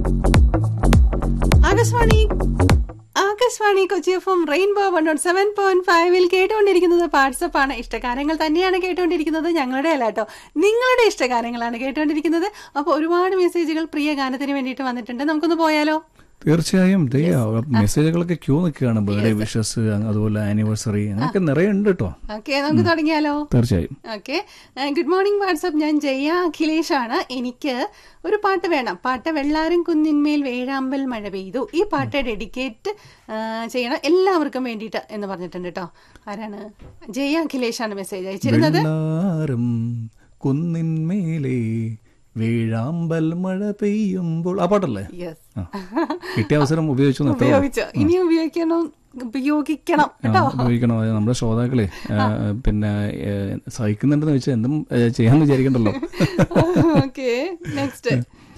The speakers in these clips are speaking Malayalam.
Akashvani Akashvani Kochi F M rainbow one not seven point ഫൈവിൽ കേട്ടുകൊണ്ടിരിക്കുന്നത് വാട്സപ്പ് ആണ് ഇഷ്ടകാര്യങ്ങൾ തന്നെയാണ് കേട്ടുകൊണ്ടിരിക്കുന്നത് ഞങ്ങളുടെ അല്ല കേട്ടോ നിങ്ങളുടെ ഇഷ്ടകാര്യങ്ങളാണ് കേട്ടുകൊണ്ടിരിക്കുന്നത് അപ്പോൾ ഒരുപാട് മെസ്സേജുകൾ പ്രിയ ഗാനത്തിന് വേണ്ടിയിട്ട് വന്നിട്ടുണ്ട് നമുക്കൊന്ന് പോയാലോ തീർച്ചയായും ദേ മെസ്സേജുകളൊക്കെ ക്യൂ നിൽക്കുകയാണ് ബർത്ത്ഡേ വിഷസ് അതുപോലെ ആനിവേഴ്സറി അങ്ങനെയൊക്കെ നിറയെ ഉണ്ട് കേട്ടോ ഓക്കെ നമുക്ക് തുടങ്ങിയാലോ തീർച്ചയായും ഓക്കെ ഗുഡ് മോർണിംഗ് വാട്സപ്പ് ഞാൻ ജയ അഖിലേഷ് ആണ് എനിക്ക് ഒരു പാട്ട് വേണം പാട്ട് വെള്ളാരം കുന്നിന്മേൽ വേഴാമ്പൽ മഴ പെയ്തു ഈ പാട്ട് ഡെഡിക്കേറ്റ് ചെയ്യണം എല്ലാവർക്കും വേണ്ടിയിട്ട് എന്ന് പറഞ്ഞിട്ടുണ്ട് കേട്ടോ ആരാണ് ജയ അഖിലേഷ് ആണ് മെസ്സേജ് അയച്ചിരുന്നത് വെള്ളാരം കുന്നിന്മേലെ വീഴാമ്പൽ മഴ പെയ്യുമ്പോൾ ആ പാട്ടല്ലേ യെസ് ആ. കിട്ടിയ അവസരം ഉപയോഗിച്ചു എന്ന് എത്ര ഉപയോഗിച്ചോ ഇനി ഉപയോഗിക്കണം ഉപയോഗിക്കണം ആ, കേട്ടോ ഉപയോഗിക്കണം അത് നമ്മുടെ ശ്രോതാക്കളെ ആ, പിന്നെ ഏ, സഹിക്കുന്നുണ്ടെന്ന് വെച്ചാൽ എന്തും ഏ, ചെയ്യാന്ന് വിചാരിക്കണ്ടല്ലോ ഓക്കെ നെക്സ്റ്റ്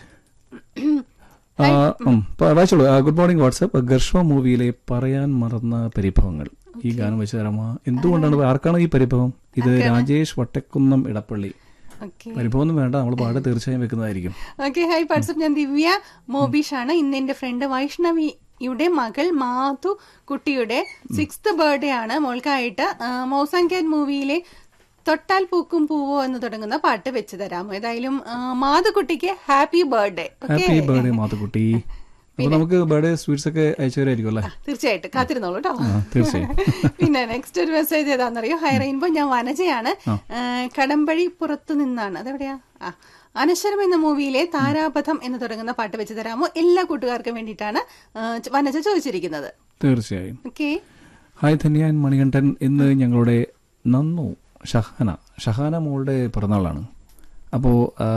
ആ, ഉം, പ- വായിച്ചോളൂ ആ, ഗുഡ് മോർണിംഗ് വാട്സപ്പ് ഗർഷ്വ മൂവിയിലെ പറയാൻ മറന്ന പരിഭവങ്ങൾ ഈ ഗാനം വെച്ച് തരാമോ എന്തുകൊണ്ടാണ് ആർക്കാണ് ഈ പരിഭവം ഇത് രാജേഷ് വട്ടക്കുന്നം ഇടപ്പള്ളി ഓക്കെ പരിഭവം വേണ്ട നമ്മൾ പാട് തീർച്ചയായും വെക്കുന്നതായിരിക്കും ഓക്കെ ഹൈ വാട്സപ്പ് ഞാൻ ദിവ്യ മോബീഷ് ആണ് ഇന്ന് എന്റെ ഫ്രണ്ട് വൈഷ്ണവിയുടെ മകൾ മാധു കുട്ടിയുടെ സിക്സ്ത് ബർത്ത്ഡേ ആണ് മോൾക്കായിട്ട് മൗസാങ്ക്യാൻ മൂവിയിലെ തൊട്ടാൽ പൂക്കും പൂവോ എന്ന് തുടങ്ങുന്ന പാട്ട് വെച്ച് തരാമോ ഏതായാലും ആ, മാധുക്കുട്ടിക്ക് happy birthday okay happy birthday Mathukutty അപ്പൊ നമുക്ക് ബർത്ത്ഡേ സ്വീറ്റ്സ് ഒക്കെ അയച്ചു തരായിരിക്കും അല്ലേ തീർച്ചയായിട്ടും കാത്തിരുന്നോളൂ കേട്ടോ ആ, തീർച്ചയായും പിന്നെ നെക്സ്റ്റ് ഒരു മെസ്സേജ് ഏതാണെന്നറിയോ ഹൈ റെയിൻബോ ഞാൻ വനജയാണ് ആ, കടമ്പഴി പുറത്തു നിന്നാണ് അതെവിടെയാ ആ അനശ്വരം എന്ന മൂവിയിലെ താരാപഥം എന്ന് തുടങ്ങുന്ന പാട്ട് വെച്ച് തരാമോ എല്ലാ കൂട്ടുകാർക്കും വേണ്ടിയിട്ടാണ് ആ, ച- വനജ ചോദിച്ചിരിക്കുന്നത് തീർച്ചയായും ഓക്കെ ഹായ് ധന്യാൻ മണികണ്ഠൻ ഇന്ന് ഞങ്ങളുടെ നന്നു ഷഹാന ഷഹാന മോളുടെ പിറന്നാളാണ് അപ്പോൾ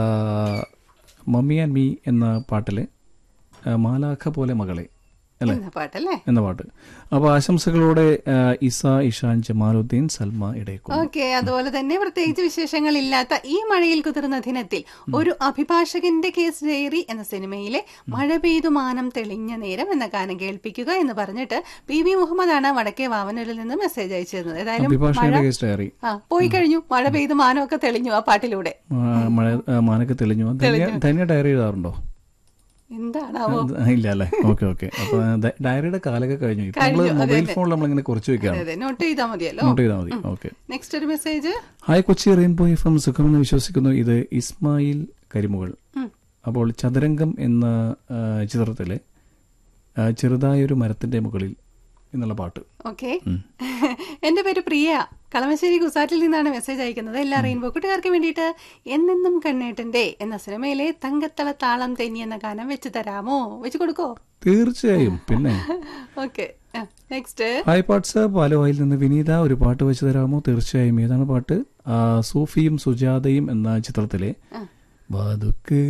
മമ്മി ആൻഡ് മീ എന്ന പാട്ടിൽ മാലാഖ പോലെ മകളെ അല്ലേ എന്ന പാട്ടല്ലേ എന്ന പാട്ട് അപ്പോൾ ആശംസകളോടെ ആ, ഇസ ഇഷാൻ ജമാലുദ്ദീൻ സൽമ ഇടയക്കോ ഓക്കെ അതുപോലെ തന്നെ പ്രത്യേകിച്ച് വിശേഷങ്ങളില്ലാത്ത ഈ മഴയിൽ കുതിർന്ന ദിനത്തിൽ ഒരു അഭിഭാഷകന്റെ കേസ് ഡയറി എന്ന സിനിമയിലെ മഴ പെയ്തു മാനം തെളിഞ്ഞ നേരം എന്ന ഗാനം കേൾപ്പിക്കുക എന്ന് പറഞ്ഞിട്ട് പി വി മുഹമ്മദാണ് വടക്കേ വാവനൂരിൽ നിന്ന് മെസ്സേജ് അയച്ചിരുന്നത് ഏതായാലും അഭിഭാഷകന്റെ കേസ് ഡയറി ആ പോയി കഴിഞ്ഞു മഴ പെയ്തു മാനമൊക്കെ തെളിഞ്ഞു ആ പാട്ടിലൂടെ മഴ ആ, മാനൊക്കെ തെളിഞ്ഞു ധന്യ ധന്യ ഡയറി എഴുതാറുണ്ടോ എന്താണാവോ ആ, ഇല്ല അല്ലേ ഓക്കെ ഓക്കെ അപ്പൊ ദ- ഡയറിയുടെ കാലൊക്കെ കഴിഞ്ഞു ഇപ്പൊ നമ്മള് കഴിഞ്ഞു, അതെ, മൊബൈൽ അതെ. ഫോണിൽ നമ്മളിങ്ങനെ കുറച്ച് അതെ വെക്കുകയാണ് അതെ നോട്ട് ചെയ്താൽ മതിയല്ലോ നോട്ട് ചെയ്താൽ മതി ഓക്കെ നെക്സ്റ്റ് ഒരു message hi Kochi rainbow F M സുഖമെന്ന് വിശ്വസിക്കുന്നു ഇത് ഇസ്മായിൽ കരിമുകൾ അപ്പോൾ ചതുരംഗം എന്ന ആ, ചിത്രത്തിലെ ആ, ചെറുതായൊരു മരത്തിന്റെ മുകളിൽ എന്നുള്ള പാട്ട് ഓക്കെ എന്റെ പേര് പ്രിയ കളമശ്ശേരി കുസാറ്റിൽ നിന്നാണ് മെസ്സേജ് അയക്കുന്നത് എല്ലാ റെയിൻബോ കൂട്ടുകാർക്ക് വേണ്ടിയിട്ട് എന്നെന്നും കണ്ണേട്ടന്റെ എന്ന സിനിമയിലെ തങ്കത്തള താളം തെന്നി എന്ന ഗാനം വെച്ച് തരാമോ വെച്ച് കൊടുക്കോ തീർച്ചയായും പിന്നെ ഓക്കെ നെക്സ്റ്റ് ഹായ് വാട്സാപ്പ് ആലുവായിൽ നിന്ന് വിനീത ഒരു പാട്ട് വെച്ച് തരാമോ തീർച്ചയായും ഏതാണ് പാട്ട് ആ, സൂഫിയും സുജാതയും എന്ന ചിത്രത്തിലെ വാതുക്ക്